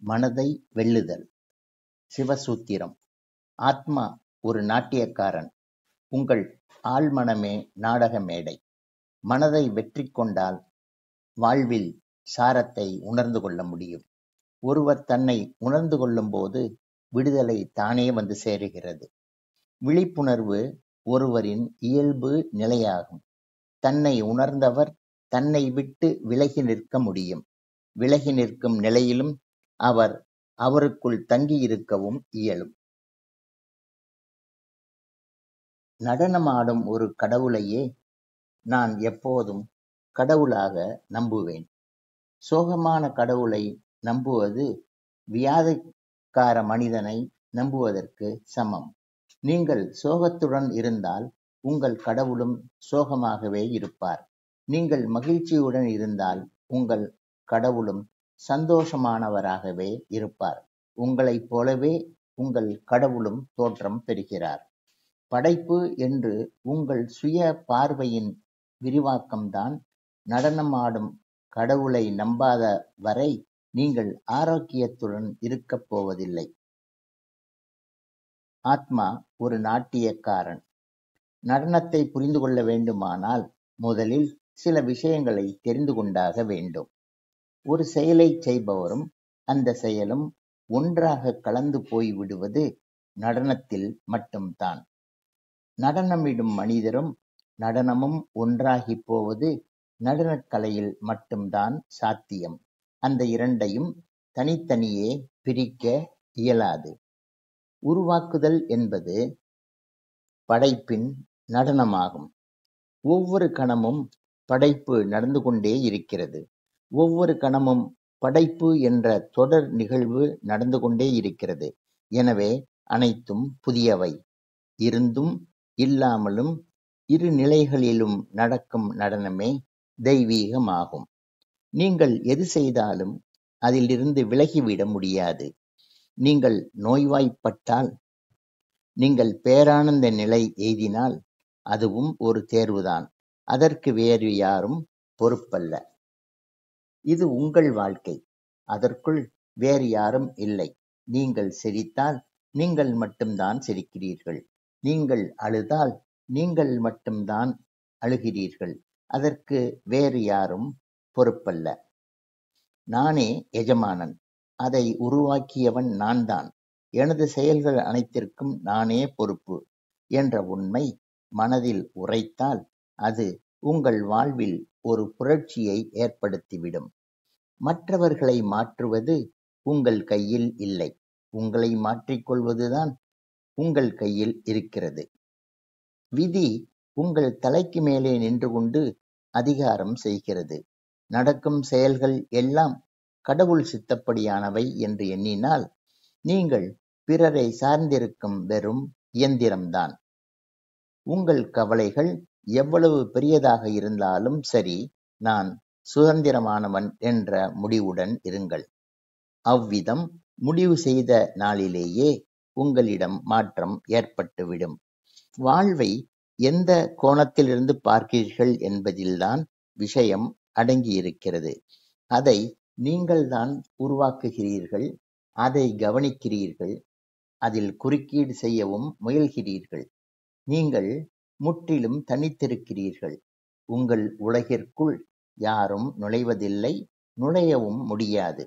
மனதை வெல்லுதல் சிவசூத்திரம் ஆத்மா ஒரு நாட்டியக்காரன் உங்கள் ஆழ்மனமே நாடக மேடை மனதை வெற்றி கொண்டால் வாழ்வில் சாரத்தை உணர்ந்து கொள்ள முடியும் ஒருவர் தன்னை உணர்ந்து கொள்ளும்போது விடுதலை தானே வந்து சேருகிறது விழிப்புணர்வு ஒருவரின் இயல்பு நிலையாகும் தன்னை உணர்ந்தவர் தன்னை விட்டு விலகி நிற்க முடியும் விலகி நிற்கும் நிலையிலும் அவர் அவருக்குள் தங்கியிருக்கவும் இயலும் நடனமாடும் ஒரு கடவுளையே நான் எப்போதும் கடவுளாக நம்புவேன் சோகமான கடவுளை நம்புவது வியாதிக்கார மனிதனை நம்புவதற்கு சமம் நீங்கள் சோகத்துடன் இருந்தால் உங்கள் கடவுளும் சோகமாகவே இருப்பார் நீங்கள் மகிழ்ச்சியுடன் இருந்தால் உங்கள் கடவுளும் சந்தோஷமானவராகவே இருப்பார் உங்களைப் போலவே உங்கள் கடவுளும் தோற்றம் பெறுகிறார் படைப்பு என்று உங்கள் சுய பார்வையின் விரிவாக்கம்தான் நடனமாடும் கடவுளை நம்பாத வரை நீங்கள் ஆரோக்கியத்துடன் இருக்கப் போவதில்லை ஆத்மா ஒரு நாட்டியக்காரன் நடனத்தை புரிந்து கொள்ள வேண்டுமானால் முதலில் சில விஷயங்களை தெரிந்து கொண்டாக வேண்டும் ஒரு செயலை செய்பவரும் அந்த செயலும் ஒன்றாக கலந்து போய் விடுவது நடனத்தில் மட்டும்தான் நடனமிடும் மனிதரும் நடனமும் ஒன்றாகி போவது நடனக்கலையில் மட்டும்தான் சாத்தியம் அந்த இரண்டையும் தனித்தனியே பிரிக்க இயலாது உருவாக்குதல் என்பது படைப்பின் நடனமாகும் ஒவ்வொரு கணமும் படைப்பு நடந்து கொண்டே இருக்கிறது ஒவ்வொரு கணமும் படைப்பு என்ற தொடர் நிகழ்வு நடந்து கொண்டே இருக்கிறது எனவே அனைத்தும் புதியவை இருந்தும் இல்லாமலும் இரு நிலைகளிலும் நடக்கும் நடனமே தெய்வீகமாகும் நீங்கள் எது செய்தாலும் அதிலிருந்து விலகிவிட முடியாது நீங்கள் நோய்வாய்ப்பட்டால் நீங்கள் பேரானந்த நிலை எய்தினால் அதுவும் ஒரு தேர்வுதான் அதற்கு வேறு யாரும் பொறுப்பல்ல இது உங்கள் வாழ்க்கை அதற்குள் வேறு யாரும் இல்லை நீங்கள் சிரித்தால் நீங்கள் மட்டும்தான் சிரிக்கிறீர்கள் நீங்கள் அழுதால் நீங்கள் மட்டும்தான் அழுகிறீர்கள் அதற்கு வேறு யாரும் பொறுப்பல்ல நானே எஜமானன் அதை உருவாக்கியவன் நான்தான் எனது செயல்கள் அனைத்திற்கும் நானே பொறுப்பு என்ற உண்மை மனதில் உரைத்தால் அது உங்கள் வாழ்வில் ஒரு புரட்சியை ஏற்படுத்திவிடும் மற்றவர்களை மாற்றுவது உங்கள் கையில் இல்லை உங்களை மாற்றிக்கொள்வதுதான் உங்கள் கையில் இருக்கிறது விதி உங்கள் தலைக்கு மேலே நின்று கொண்டு அதிகாரம் செய்கிறது நடக்கும் செயல்கள் எல்லாம் கடவுள் சித்தப்படியானவை என்று எண்ணினால் நீங்கள் பிறரை சார்ந்திருக்கும் வெறும் இயந்திரம்தான் உங்கள் கவலைகள் எவ்வளவு பெரியதாக இருந்தாலும் சரி நான் சுதந்திரமானவன் என்ற முடிவுடன் இருங்கள் அவ்விதம் முடிவு செய்த நாளிலேயே உங்களிடம் மாற்றம் ஏற்பட்டுவிடும் வாழ்வை எந்த கோணத்திலிருந்து பார்க்கிறீர்கள் என்பதில்தான் விஷயம் அடங்கியிருக்கிறது அதை நீங்கள்தான் உருவாக்குகிறீர்கள் அதை கவனிக்கிறீர்கள் அதில் குறுக்கீடு செய்யவும் முயல்கிறீர்கள் நீங்கள் முற்றிலும் தனித்திருக்கிறீர்கள் உங்கள் உலகிற்குள் யாரும் நுழைவதில்லை நுழையவும் முடியாது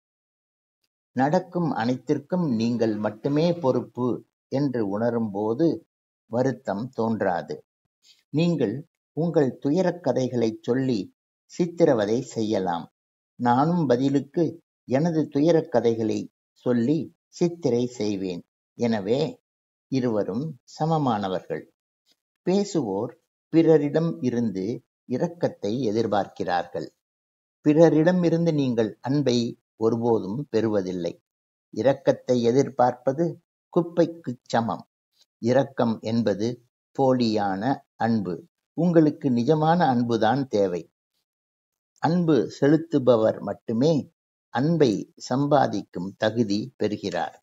நடக்கும் அனைத்திற்கும் நீங்கள் மட்டுமே பொறுப்பு என்று உணரும்போது வருத்தம் தோன்றாது நீங்கள் உங்கள் துயரக் கதைகளைச் சொல்லி சித்திரவதை செய்யலாம் நானும் பதிலுக்கு எனது துயரக் கதைகளை சொல்லி சித்திரை செய்வேன் எனவே இருவரும் சமமானவர்கள் பேசுவோர் பிறரிடம் இருந்து இரக்கத்தை எதிர்பார்க்கிறார்கள் பிறரிடம் இருந்து நீங்கள் அன்பை ஒருபோதும் பெறுவதில்லை இரக்கத்தை எதிர்பார்ப்பது குப்பைக்குச் சமம் இரக்கம் என்பது போலியான அன்பு உங்களுக்கு நிஜமான அன்புதான் தேவை அன்பு செலுத்துபவர் மட்டுமே அன்பை சம்பாதிக்கும் தகுதி பெறுகிறார்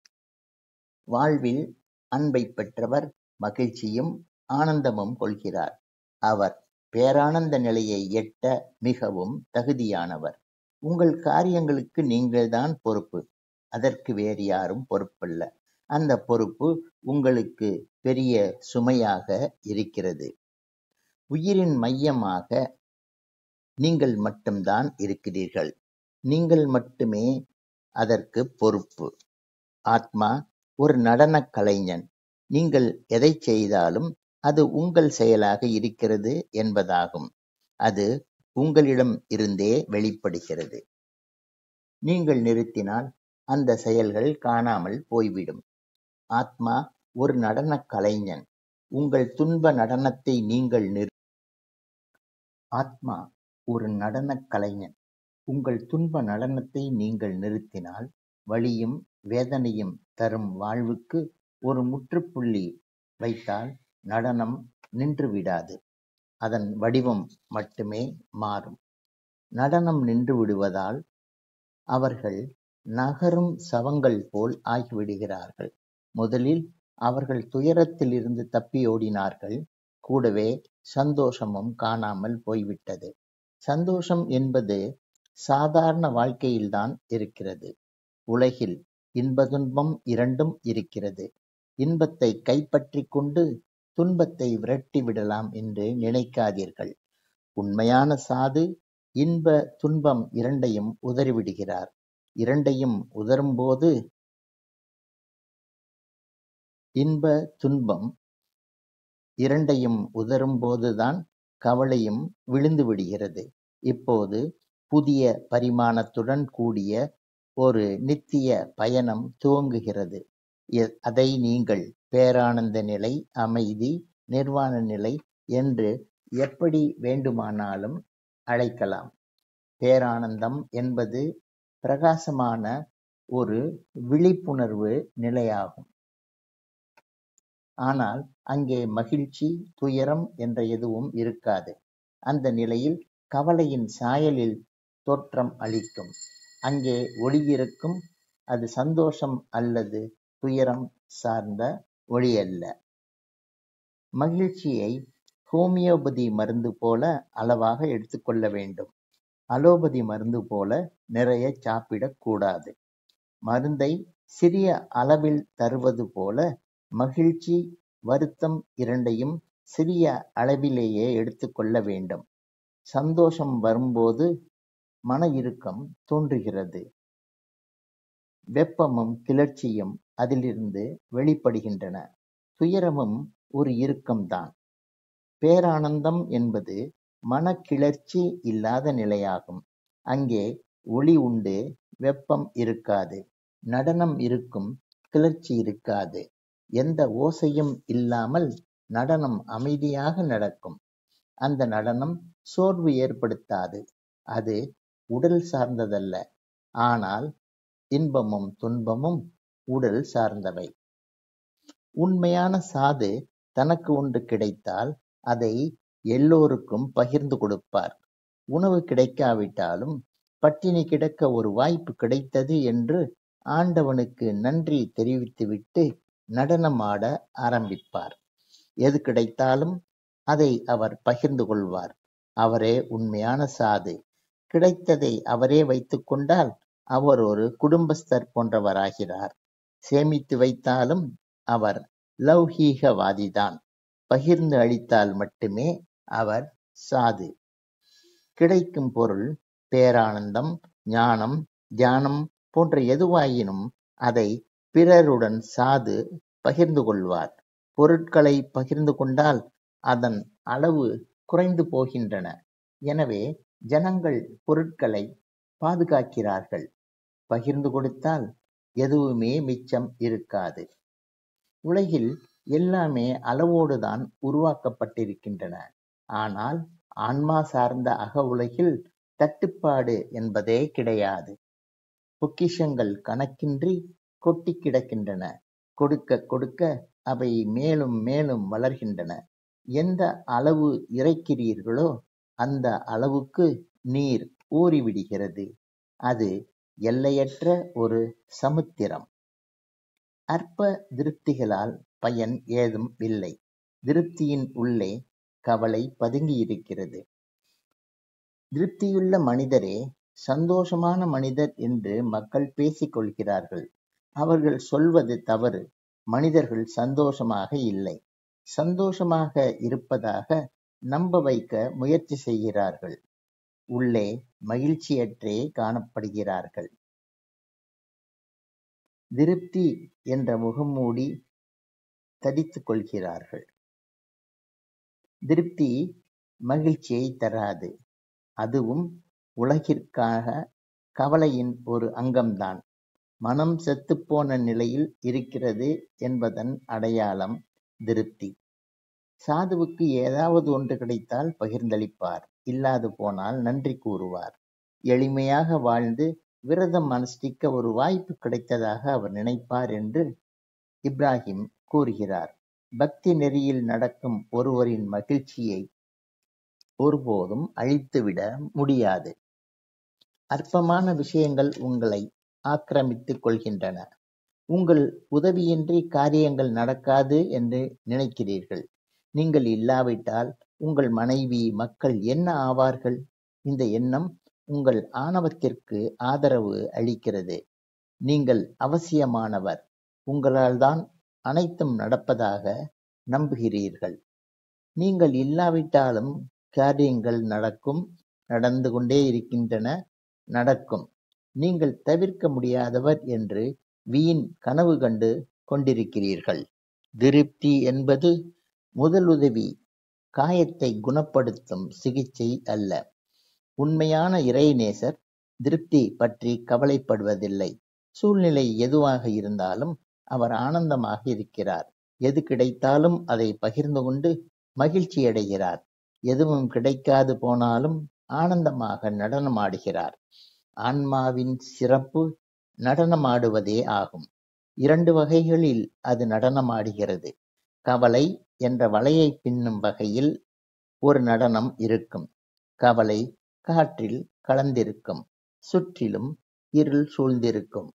வாழ்வில் அன்பை பெற்றவர் மகிழ்ச்சியும் ஆனந்தமும் கொள்கிறார் அவர் பேரானந்த நிலையை எட்ட மிகவும் தகுதியானவர் உங்கள் காரியங்களுக்கு நீங்கள்தான் பொறுப்பு அதற்கு வேறு யாரும் பொறுப்பல்ல அந்த பொறுப்பு உங்களுக்கு பெரிய சுமையாக இருக்கிறது உயிரின் மையமாக நீங்கள் மட்டும்தான் இருக்கிறீர்கள் நீங்கள் மட்டுமே அதற்கு பொறுப்பு ஆத்மா ஒரு நடனக் கலைஞன் நீங்கள் எதை செய்தாலும் அது உங்கள் செயலாக இருக்கிறது என்பதாகும் அது உங்களிடம் இருந்தே வெளிப்படுகிறது நீங்கள் நிறுத்தினால் அந்த செயல்கள் காணாமல் போய்விடும் ஆத்மா ஒரு நடனக் கலைஞன் உங்கள் துன்ப நடனத்தை நீங்கள் நிறு ஆத்மா ஒரு நடனக் கலைஞன் உங்கள் துன்ப நடனத்தை நீங்கள் நிறுத்தினால் வலியும் வேதனையும் தரும் வாழ்வுக்கு ஒரு முற்றுப்புள்ளி வைத்தால் நடனம் நின்றுவிடாது அதன் வடிவம் மட்டுமே மாறும் நடனம் நின்று விடுவதால் அவர்கள் நகரும் சவங்கள் போல் ஆகிவிடுகிறார்கள் முதலில் அவர்கள் துயரத்திலிருந்து தப்பியோடினார்கள் கூடவே சந்தோஷமும் காணாமல் போய்விட்டது சந்தோஷம் என்பது சாதாரண வாழ்க்கையில்தான் இருக்கிறது உலகில் இன்ப துன்பம் இரண்டும் இருக்கிறது இன்பத்தை கைப்பற்றி கொண்டு துன்பத்தை விரட்டி விடலாம் என்று நினைக்காதீர்கள் உண்மையான சாது இன்ப துன்பம் இரண்டையும் உதறிவிடுகிறார் இரண்டையும் உதரும்போது இன்ப துன்பம் இரண்டையும் உதரும்போதுதான் கவலையும் விழுந்து விடுகிறது இப்போது புதிய பரிமாணத்துடன் கூடிய ஒரு நித்திய பயணம் துவங்குகிறது எ- அதை நீங்கள் பேரானந்த நிலை அமைதி நிர்வாண நிலை என்று எப்படி வேண்டுமானாலும் அழைக்கலாம் பேரானந்தம் என்பது பிரகாசமான ஒரு விழிப்புணர்வு நிலையாகும் ஆனால் அங்கே மகிழ்ச்சி துயரம் என்ற எதுவும் இருக்காது அந்த நிலையில் கவலையின் சாயலில் தோற்றம் அளிக்கும் அங்கே ஒளி இருக்கும் அது சந்தோஷம் அல்லது துயரம் சார்ந்த ஒளி அல்ல மகிழ்ச்சியை ஹோமியோபதி மருந்து போல அளவாக எடுத்துக்கொள்ள வேண்டும் அலோபதி மருந்து போல நிறைய சாப்பிடக் கூடாது மருந்தை சிறிய அளவில் தருவது போல மகிழ்ச்சி வருத்தம் இரண்டையும் சிறிய அளவிலேயே எடுத்துக்கொள்ள வேண்டும் சந்தோஷம் வரும்போது மன இறுக்கம் தோன்றுகிறது வெப்பமும் கிளர்ச்சியும் அதிலிருந்து வெளிப்படுகின்றன துயரமும் ஒரு இறுக்கம்தான் பேரானந்தம் என்பது மனக்கிளர்ச்சி இல்லாத நிலையாகும் அங்கே ஒளி உண்டு வெப்பம் இருக்காது நடனம் இருக்கும் கிளர்ச்சி இருக்காது எந்த ஓசையும் இல்லாமல் நடனம் அமைதியாக நடக்கும் அந்த நடனம் சோர்வு ஏற்படுத்தாது அது உடல் சார்ந்ததல்ல ஆனால் இன்பமும் துன்பமும் உடல் சார்ந்தவை உண்மையான சாது தனக்கு ஒன்று கிடைத்தால் அதை எல்லோருக்கும் பகிர்ந்து கொடுப்பார் உணவு கிடைக்காவிட்டாலும் பட்டினி கிடக்க ஒரு வாய்ப்பு கிடைத்தது என்று ஆண்டவனுக்கு நன்றி தெரிவித்துவிட்டு நடனமாட ஆரம்பிப்பார் எது கிடைத்தாலும் அதை அவர் பகிர்ந்து கொள்வார் அவரே உண்மையான சாது கிடைத்ததை அவரே வைத்துக் கொண்டால் அவர் ஒரு குடும்பஸ்தர் போன்றவராகிறார் சேமித்து வைத்தாலும் அவர் லௌகீகவாதிதான் பகிர்ந்து அளித்தால் மட்டுமே அவர் சாது கிடைக்கும் பொருள் பேரானந்தம் ஞானம் தியானம் போன்ற எதுவாயினும் அதை பிறருடன் சாது பகிர்ந்து கொள்வார் பொருட்களை பகிர்ந்து கொண்டால் அதன் அளவு குறைந்து போகின்றன எனவே ஜனங்கள் பொருட்களை பாதுகாக்கிறார்கள் பகிர்ந்து கொடுத்தால் எதுவுமே மிச்சம் இருக்காது உலகில் எல்லாமே அளவோடுதான் உருவாக்கப்பட்டிருக்கின்றன ஆனால் ஆன்மா சார்ந்த அக உலகில் தட்டுப்பாடு என்பதே கிடையாது பொக்கிஷங்கள் கணக்கின்றி கொட்டி கிடக்கின்றன கொடுக்க கொடுக்க அவை மேலும் மேலும் வளர்கின்றன எந்த அளவு இறைக்கிறீர்களோ அந்த அளவுக்கு நீர் ஊறிவிடுகிறது அது எல்லையற்ற ஒரு சமுத்திரம் அற்ப திருப்திகளால் பயன் ஏதும் இல்லை திருப்தியின் உள்ளே கவலை பதுங்கி இருக்கிறது திருப்தியுள்ள மனிதரே சந்தோஷமான மனிதர் என்று மக்கள் பேசிக் கொள்கிறார்கள் அவர்கள் சொல்வது தவறு மனிதர்கள் சந்தோஷமாக இல்லை சந்தோஷமாக இருப்பதாக நம்ப வைக்க முயற்சி செய்கிறார்கள் உள்ளே மகிழ்ச்சியற்றே காணப்படுகிறார்கள் திருப்தி என்ற முகமூடி தரித்துக் கொள்கிறார்கள் திருப்தி மகிழ்ச்சியை தராது அதுவும் உலகிற்காக கவலையின் ஒரு அங்கம்தான் மனம் செத்துப்போன நிலையில் இருக்கிறது என்பதன் அடையாளம் திருப்தி சாதுவுக்கு ஏதாவது ஒன்று கிடைத்தால் பகிர்ந்தளிப்பார் இல்லாது போனால் நன்றி கூறுவார் எளிமையாக வாழ்ந்து விரதம் அனுஷ்டிக்க ஒரு வாய்ப்பு கிடைத்ததாக அவர் நினைப்பார் என்று இப்ராஹிம் கூறுகிறார் பக்தி நெறியில் நடக்கும் ஒருவரின் மகிழ்ச்சியை ஒருபோதும் அழித்துவிட முடியாது அற்பமான விஷயங்கள் உங்களை ஆக்கிரமித்துக் கொள்கின்றன உங்கள் உதவியின்றி காரியங்கள் நடக்காது என்று நினைக்கிறீர்கள் நீங்கள் இல்லாவிட்டால் உங்கள் மனைவி மக்கள் என்ன ஆவார்கள் இந்த எண்ணம் உங்கள் ஆணவத்திற்கு ஆதரவு அளிக்கிறது நீங்கள் அவசியமானவர் உங்களால் தான் அனைத்தும் நடப்பதாக நம்புகிறீர்கள் நீங்கள் இல்லாவிட்டாலும் காரியங்கள் நடக்கும் நடந்து கொண்டே இருக்கின்றன நடக்கும் நீங்கள் தவிர்க்க முடியாதவர் என்று வீண் கனவு கண்டு கொண்டிருக்கிறீர்கள் திருப்தி என்பது முதலுதவி காயத்தை குணப்படுத்தும் சிகிச்சை அல்ல உண்மையான இறைநேசர் திருப்தி பற்றி கவலைப்படுவதில்லை சூழ்நிலை எதுவாக இருந்தாலும் அவர் ஆனந்தமாக இருக்கிறார் எது கிடைத்தாலும் அதை பகிர்ந்து கொண்டு மகிழ்ச்சி அடைகிறார் எதுவும் கிடைக்காது போனாலும் ஆனந்தமாக நடனமாடுகிறார் ஆன்மாவின் சிறப்பு நடனமாடுவதே ஆகும் இரண்டு வகைகளில் அது நடனமாடுகிறது கவலை என்ற வலையை பின்னும் வகையில் ஒரு நடனம் இருக்கும் கவலை காற்றில் கலந்திருக்கும் சுற்றிலும் இருள் சூழ்ந்திருக்கும்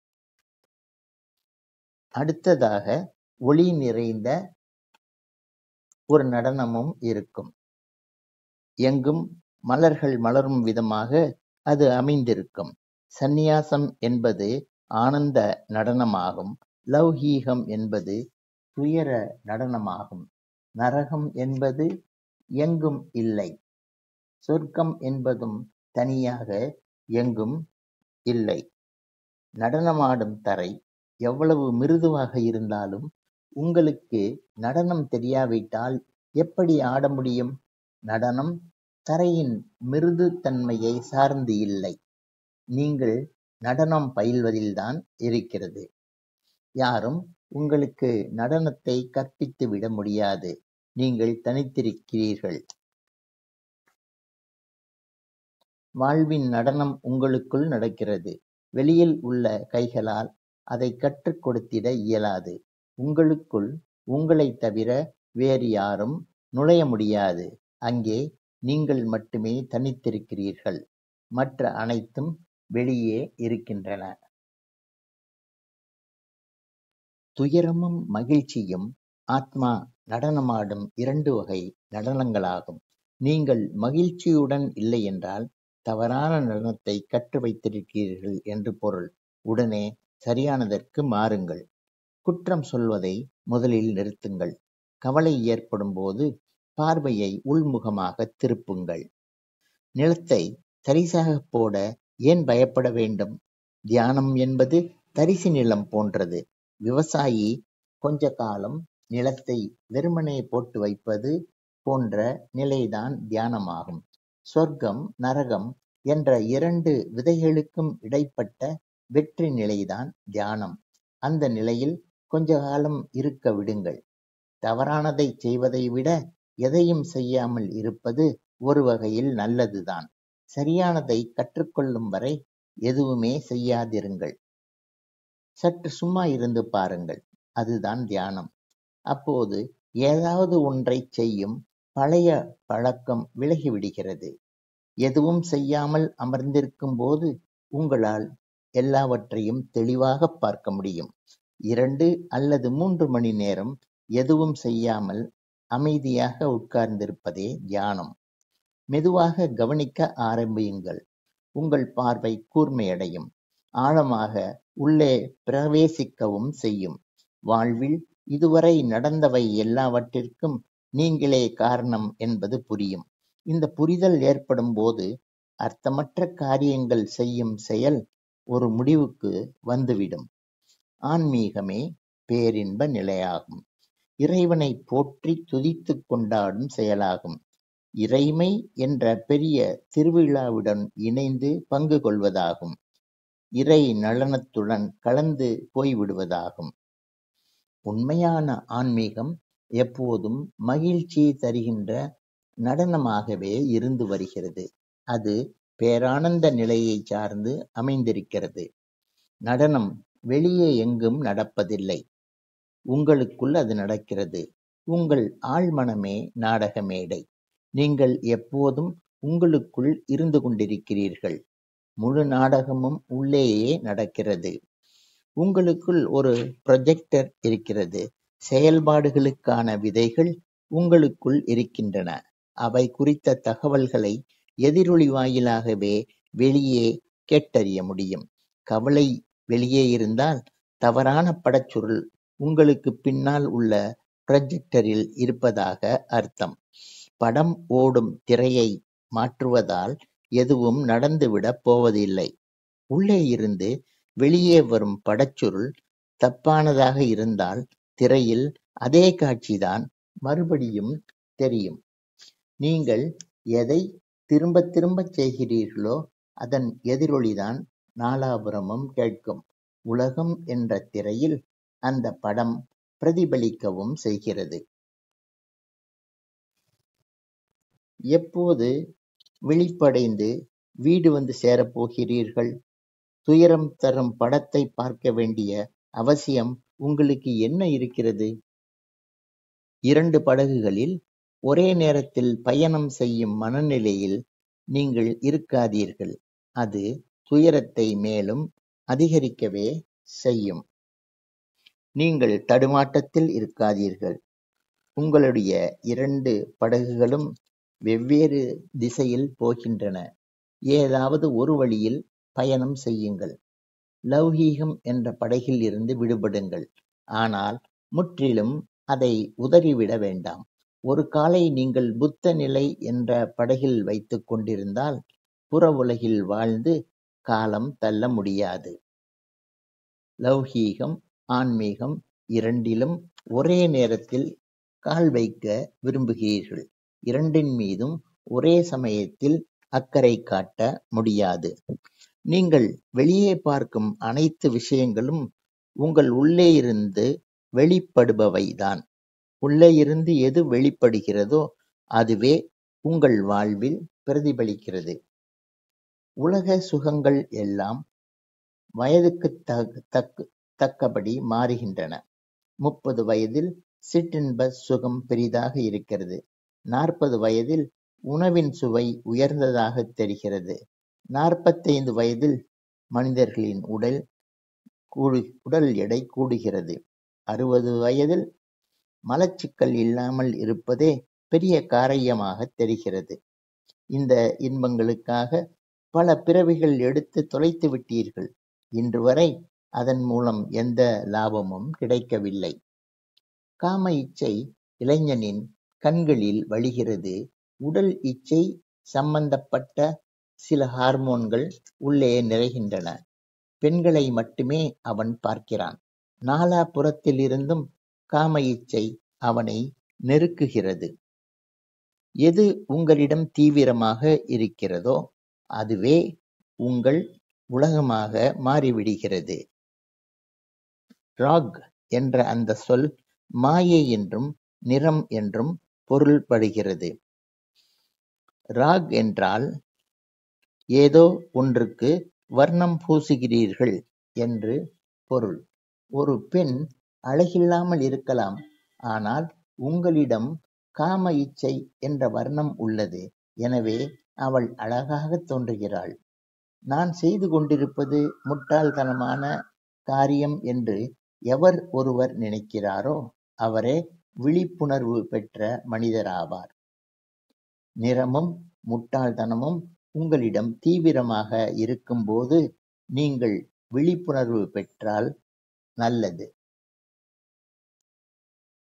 அடுத்ததாக ஒளி நிறைந்த ஒரு நடனமும் இருக்கும் எங்கும் மலர்கள் மலரும் விதமாக அது அமைந்திருக்கும் சந்நியாசம் என்பது ஆனந்த நடனமாகும் லௌகீகம் என்பது துயர நடனமாகும் நரகம் என்பது எங்கும் இல்லை சொர்க்கம் என்பதும் தனியாக எங்கும் இல்லை நடனமாடும் தரை எவ்வளவு மிருதுவாக இருந்தாலும் உங்களுக்கு நடனம் தெரியாவிட்டால் எப்படி ஆட முடியும் நடனம் தரையின் மிருது தன்மையை சார்ந்து இல்லை நீங்கள் நடனம் பயில்வதில்தான் இருக்கிறது யாரும் உங்களுக்கு நடனத்தை கற்பித்து விட முடியாது நீங்கள் தனித்திருக்கிறீர்கள் வாழ்வின் நடனம் உங்களுக்குள் நடக்கிறது வெளியில் உள்ள கைகளால் அதை கற்றுக் கொடுத்திட இயலாது உங்களுக்குள் உங்களைத் தவிர வேறு யாரும் நுழைய முடியாது அங்கே நீங்கள் மட்டுமே தனித்திருக்கிறீர்கள் மற்ற அனைத்தும் வெளியே இருக்கின்றன துயரமும் மகிழ்ச்சியும் ஆத்மா நடனமாடும் இரண்டு வகை நடனங்களாகும் நீங்கள் மகிழ்ச்சியுடன் இல்லையென்றால் தவறான நடனத்தை கற்று வைத்திருக்கிறீர்கள் என்று பொருள் உடனே சரியானதற்கு மாறுங்கள் குற்றம் சொல்வதை முதலில் நிறுத்துங்கள் கவலை ஏற்படும் போது பார்வையை உள்முகமாக திருப்புங்கள் நிலத்தை தரிசாக போட ஏன் பயப்பட வேண்டும் தியானம் என்பது தரிசு நிலம் போன்றது விவசாயி கொஞ்ச காலம் நிலத்தை வெறுமனே போட்டு வைப்பது போன்ற நிலைதான் தியானமாகும் சொர்க்கம் நரகம் என்ற இரண்டு விதைகளுக்கும் இடைப்பட்ட வெற்றி நிலைதான் தியானம் அந்த நிலையில் கொஞ்ச காலம் இருக்க விடுங்கள் தவறானதை செய்வதை விட எதையும் செய்யாமல் இருப்பது ஒரு வகையில் நல்லதுதான் சரியானதை கற்றுக்கொள்ளும் வரை எதுவுமே செய்யாதிருங்கள் சற்று சும்மா இருந்து பாருங்கள் அதுதான் தியானம் அப்போது ஏதாவது ஒன்றை செய்யும் பழைய பழக்கம் விலகிவிடுகிறது எதுவும் செய்யாமல் அமர்ந்திருக்கும் போது உங்களால் எல்லாவற்றையும் தெளிவாக பார்க்க முடியும் இரண்டு அல்லது மூன்று மணி நேரம் எதுவும் செய்யாமல் அமைதியாக உட்கார்ந்திருப்பதே தியானம் மெதுவாக கவனிக்க ஆரம்பியுங்கள் உங்கள் பார்வை கூர்மையடையும் ஆழமாக உள்ளே பிரவேசிக்கவும் செய்யும் வாழ்வில் இதுவரை நடந்தவை எல்லாவற்றிற்கும் நீங்களே காரணம் என்பது புரியும் இந்த புரிதல் ஏற்படும் போது அர்த்தமற்ற காரியங்கள் செய்யும் செயல் ஒரு முடிவுக்கு வந்துவிடும் ஆன்மீகமே பேரின்ப நிலையாகும் இறைவனை போற்றி துதித்துக் கொண்டாடும் செயலாகும் இறைமை என்ற பெரிய திருவிழாவுடன் இணைந்து பங்கு கொள்வதாகும் இறை நலனத்துடன் கலந்து போய்விடுவதாகும் உண்மையான ஆன்மீகம் எப்போதும் மகிழ்ச்சி தருகின்ற நடனமாகவே இருந்து வருகிறது அது பேரானந்த நிலையை சார்ந்து அமைந்திருக்கிறது நடனம் வெளியே எங்கும் நடப்பதில்லை உங்களுக்குள் அது நடக்கிறது உங்கள் ஆழ்மனமே நாடக மேடை நீங்கள் எப்போதும் உங்களுக்குள் இருந்து கொண்டிருக்கிறீர்கள் முழு நாடகமும் உள்ளேயே நடக்கிறது உங்களுக்குள் ஒரு ப்ரொஜெக்டர் இருக்கிறது செயல்பாடுகளுக்கான விதைகள் உங்களுக்குள் இருக்கின்றன அவை குறித்த தகவல்களை எதிரொலி வாயிலாகவே வெளியே கேட்டறிய முடியும் கவலை வெளியே இருந்தால் தவறான படச்சுருள் உங்களுக்கு பின்னால் உள்ள ப்ரொஜெக்டரில் இருப்பதாக அர்த்தம் படம் ஓடும் திரையை மாற்றுவதால் எதுவும் நடந்துவிடப் போவதில்லை உள்ளே இருந்து வெளியே வரும் படச்சுருள் தப்பானதாக இருந்தால் திரையில் அதே காட்சிதான் மறுபடியும் தெரியும் நீங்கள் எதை திரும்ப திரும்பச் செய்கிறீர்களோ அதன் எதிரொலிதான் நாலாபுரமும் கேட்கும் உலகம் என்ற திரையில் அந்த படம் பிரதிபலிக்கவும் செய்கிறது எப்போது விழிப்படைந்து வீடு வந்து சேரப்போகிறீர்கள் துயரம் தரும் படத்தை பார்க்க வேண்டிய அவசியம் உங்களுக்கு என்ன இருக்கிறது இரண்டு படகுகளில் ஒரே நேரத்தில் பயணம் செய்யும் மனநிலையில் நீங்கள் இருக்காதீர்கள் அது துயரத்தை மேலும் அதிகரிக்கவே செய்யும் நீங்கள் தடுமாட்டத்தில் இருக்காதீர்கள் உங்களுடைய இரண்டு படகுகளும் வெவ்வேறு திசையில் போகின்றன ஏதாவது ஒரு வழியில் பயணம் செய்யுங்கள் லௌகீகம் என்ற படகில் இருந்து விடுபடுங்கள் ஆனால் முற்றிலும் அதை உதறிவிட வேண்டாம் ஒரு காலை நீங்கள் புத்த நிலை என்ற படகில் வைத்துக் கொண்டிருந்தால் புற உலகில் வாழ்ந்து காலம் தள்ள முடியாது லௌகீகம் ஆன்மீகம் இரண்டிலும் ஒரே நேரத்தில் கால் வைக்க விரும்புகிறீர்கள் இரண்டின் மீதும் ஒரே சமயத்தில் அக்கறை காட்ட முடியாது நீங்கள் வெளியே பார்க்கும் அனைத்து விஷயங்களும் உங்கள் உள்ளே இருந்து வெளிப்படுபவைதான் உள்ளே இருந்து எது வெளிப்படுகிறதோ அதுவே உங்கள் வாழ்வில் பிரதிபலிக்கிறது உலக சுகங்கள் எல்லாம் வயதுக்கு தக்க தக்கபடி மாறுகின்றன முப்பது வயதில் சிற்றின்ப சுகம் பெரிதாக இருக்கிறது நாற்பது வயதில் உணவின் சுவை உயர்ந்ததாக தெரிகிறது நாற்பத்தைந்து வயதில் மனிதர்களின் உடல் கூடு உடல் எடை கூடுகிறது அறுபது வயதில் மலச்சிக்கல் இல்லாமல் இருப்பதே பெரிய காரியமாக தெரிகிறது இந்த இன்பங்களுக்காக பல பிறவிகள் எடுத்து தொலைத்து விட்டீர்கள் இன்று வரை அதன் மூலம் எந்த லாபமும் கிடைக்கவில்லை காம இச்சை இளைஞனின் கண்களில் வழிகிறது உடல் இச்சை சம்பந்தப்பட்ட சில ஹார்மோன்கள் உள்ளே நிறைகின்றன பெண்களை மட்டுமே அவன் பார்க்கிறான் நாலா புறத்திலிருந்தும் காம இச்சை அவனை நெருக்குகிறது எது உங்களிடம் தீவிரமாக இருக்கிறதோ அதுவே உங்கள் உலகமாக மாறிவிடுகிறது ராக் என்ற அந்த சொல் மாயை என்றும் நிறம் என்றும் பொருள்படுகிறது ராக் என்றால் ஏதோ ஒன்றுக்கு வர்ணம் பூசுகிறீர்கள் என்று பொருள் ஒரு பெண் அழகில்லாமல் இருக்கலாம் ஆனால் உங்களிடம் காம இச்சை என்ற வர்ணம் உள்ளது எனவே அவள் அழகாக தோன்றுகிறாள் நான் செய்து கொண்டிருப்பது முட்டாள்தனமான காரியம் என்று எவர் ஒருவர் நினைக்கிறாரோ அவரே விழிப்புணர்வு பெற்ற மனிதராவார் நிறமும் முட்டாள்தனமும் உங்களிடம் தீவிரமாக இருக்கும்போது நீங்கள் விழிப்புணர்வு பெற்றால் நல்லது